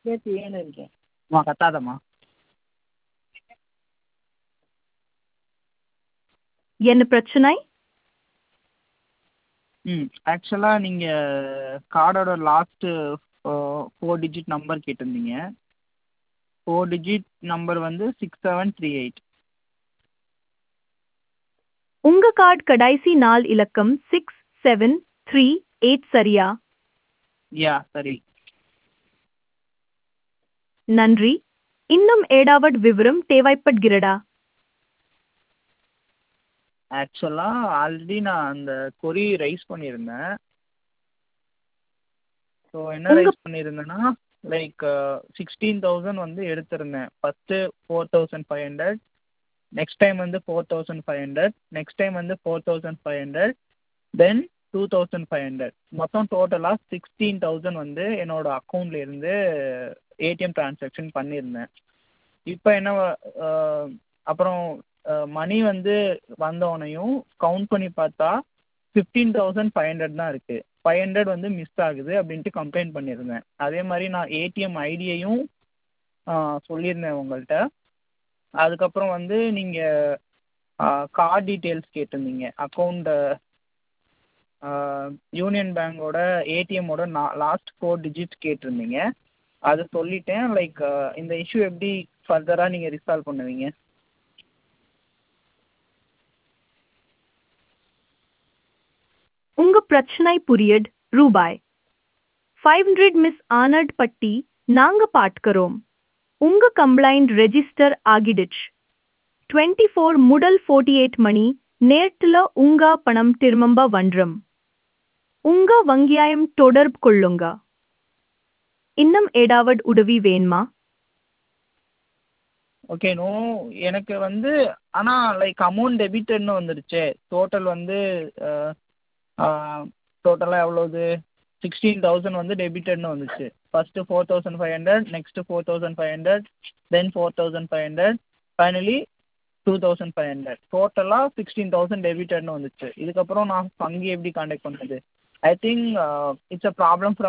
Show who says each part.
Speaker 1: சேர்த்து ஏன்னு இருக்கேன் அம்மா கத்தாதம்மா
Speaker 2: என்ன பிரச்சனை
Speaker 1: ம் ஆக்சுவலாக நீங்கள் கார்டோட லாஸ்ட்டு ஃபோர் டிஜிட் நம்பர் கேட்டிருந்தீங்க ஃபோர் டிஜிட் நம்பர் வந்து சிக்ஸ் செவன் த்ரீ எயிட்
Speaker 2: உங்க கார்டு கடைசி நாள் இலக்கம் சிக்ஸ் செவன் த்ரீ எயிட் சரியா
Speaker 1: யா சரி
Speaker 2: நன்றி இன்னும் ஏடாவட் விவரம் தேவைப்படுகிறதா
Speaker 1: ஆக்சுவலாக ஆல்ரெடி நான் அந்த கொரி ரைஸ் பண்ணியிருந்தேன் ஸோ என்ன
Speaker 2: உங்க-
Speaker 1: ரைஸ் பண்ணியிருந்தேன்னா லைக் சிக்ஸ்டீன் தௌசண்ட் வந்து எடுத்திருந்தேன் first four thousand five hundred next time வந்து four thousand five hundred next time வந்து four thousand five hundred then two thousand five hundred மொத்தம் டோட்டலாக சிக்ஸ்டீன் தௌசண்ட் வந்து என்னோட அக்கௌண்ட்ல இருந்து ஏடிஎம் ட்ரான்சாக்ஷன் பண்ணியிருந்தேன் இப்போ என்ன அஹ், அப்புறம் மணி வந்து வந்தோடனையும் கவுண்ட் பண்ணி பார்த்தா ஃபிஃப்டீன் தௌசண்ட் ஃபைவ் ஹண்ட்ரட் தான் இருக்குது ஃபைவ் ஹண்ட்ரட் வந்து மிஸ் ஆகுது அப்படின்ட்டு கம்ப்ளைண்ட் பண்ணியிருந்தேன் அதே மாதிரி நான் ஏடிஎம் ஐடியையும் சொல்லியிருந்தேன் உங்கள்கிட்ட அதுக்கப்புறம் வந்து நீங்கள் கார்ட் டீட்டெயில்ஸ் கேட்டிருந்தீங்க அக்கௌண்ட்டு யூனியன் பேங்கோட ஏடிஎம்மோட நான் லாஸ்ட் ஃபோர் டிஜிட்ஸ் கேட்டிருந்தீங்க அது சொல்லிட்டேன் லைக் இந்த இஷ்யூ எப்படி ஃபர்தராக நீங்கள் ரிசால்வ் பண்ணுவீங்க
Speaker 2: உங்க பிரச்சனை புரியட் ரூபாய் ஃபைவ் ஹண்ட்ரட் மிஸ் ஆனட் பட்டி நாங்க பார்க்கிறோம் உங்க கம்ப்ளைண்ட் ரெஜிஸ்டர் ஆகிடுச்சு டுவெண்ட்டி ஃபோர் முதல் ஃபோர்ட்டி எயிட் மணி நேரத்துல உங்க பணம் திரும்ப வன்றம் உங்க வங்கியாயம் தொடர்பு கொள்ளுங்க இன்னும் ஏடாவட் உதவி வேணுமா
Speaker 1: ஓகே நோ எனக்கு வந்து ஆனால் லைக் அமௌண்ட் டெபிட்டட்னு வந்துருச்சே டோட்டல் வந்து டோட்டலாக எவ்வளோது சிக்ஸ்டீன் தௌசண்ட் வந்து டெபிட்டட்னு வந்துச்சு first four thousand five hundred next four thousand five hundred then four thousand five hundred finally two thousand five hundred டோட்டலாக சிக்ஸ்டீன் தௌசண்ட் டெபிட்டட்னு வந்துச்சு இதுக்கப்புறம் நான் வங்கி எப்படி காண்டாக்ட் பண்ணுறது I think it's a problem from